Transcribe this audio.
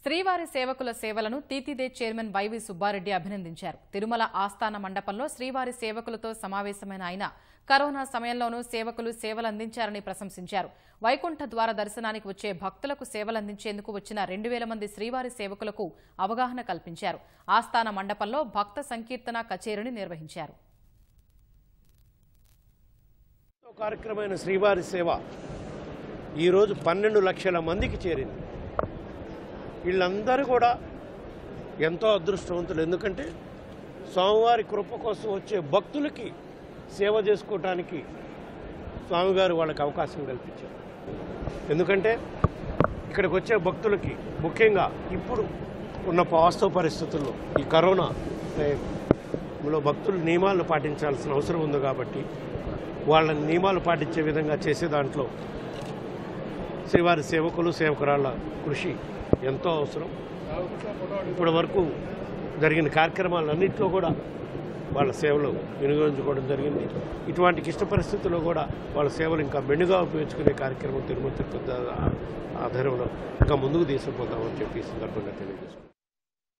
శ్రీవారి సేవకుల సేవలను తీతిదే చైర్మన్ వైవి సుబ్బారెడ్డి అభినందించారు తిరుమల ఆస్థాన మండపంలో శ్రీవారి సేవకులతో సమావేశమైన ఆయన కరోనా సమయంలోనూ సేవకులు సేవలందించారని ప్రశంసించారు వైకుంఠ ద్వార దర్శనానికి వచ్చే భక్తులకు సేవలందించేందుకు వచ్చిన రెండు వేల మంది శ్రీవారి సేవకులకు అవగాహన కల్పించారు ఆస్థాన మండపంలో భక్త సంకీర్తన కచేరీని నిర్వహించారు కార్యక్రమైన శ్రీవారి సేవ ఈరోజు పన్నెండు లక్షల మందికి చేరింది వీళ్ళందరూ కూడా ఎంతో అదృష్టవంతులు ఎందుకంటే స్వామివారి కృప కోసం వచ్చే భక్తులకి సేవ చేసుకోవటానికి స్వామిగారు వాళ్ళకి అవకాశం కల్పించారు ఎందుకంటే ఇక్కడికి వచ్చే భక్తులకి ముఖ్యంగా ఇప్పుడు ఉన్న వాస్తవ పరిస్థితుల్లో ఈ కరోనా లో భక్తులు నియమాలను పాటించాల్సిన అవసరం ఉంది కాబట్టి వాళ్ళ నియమాలు పాటించే విధంగా చేసే దాంట్లో శ్రీవారి సేవకులు సేవకురాళ్ళ కృషి ఎంతో అవసరం ఇప్పటి వరకు జరిగిన కార్యక్రమాలన్నింటిలో కూడా వాళ్ళ సేవలు వినియోగించుకోవడం జరిగింది ఇటువంటి క్లిష్ట పరిస్థితుల్లో కూడా వాళ్ళ సేవలు ఇంకా మెండుగా ఉపయోగించుకునే కార్యక్రమం తిరుమల తిరుపతి ఆధ్వర్యంలో ఇంకా ముందుకు తీసుకుపోతామని చెప్పి ఈ సందర్భంగా తెలియజేసుకుంటాం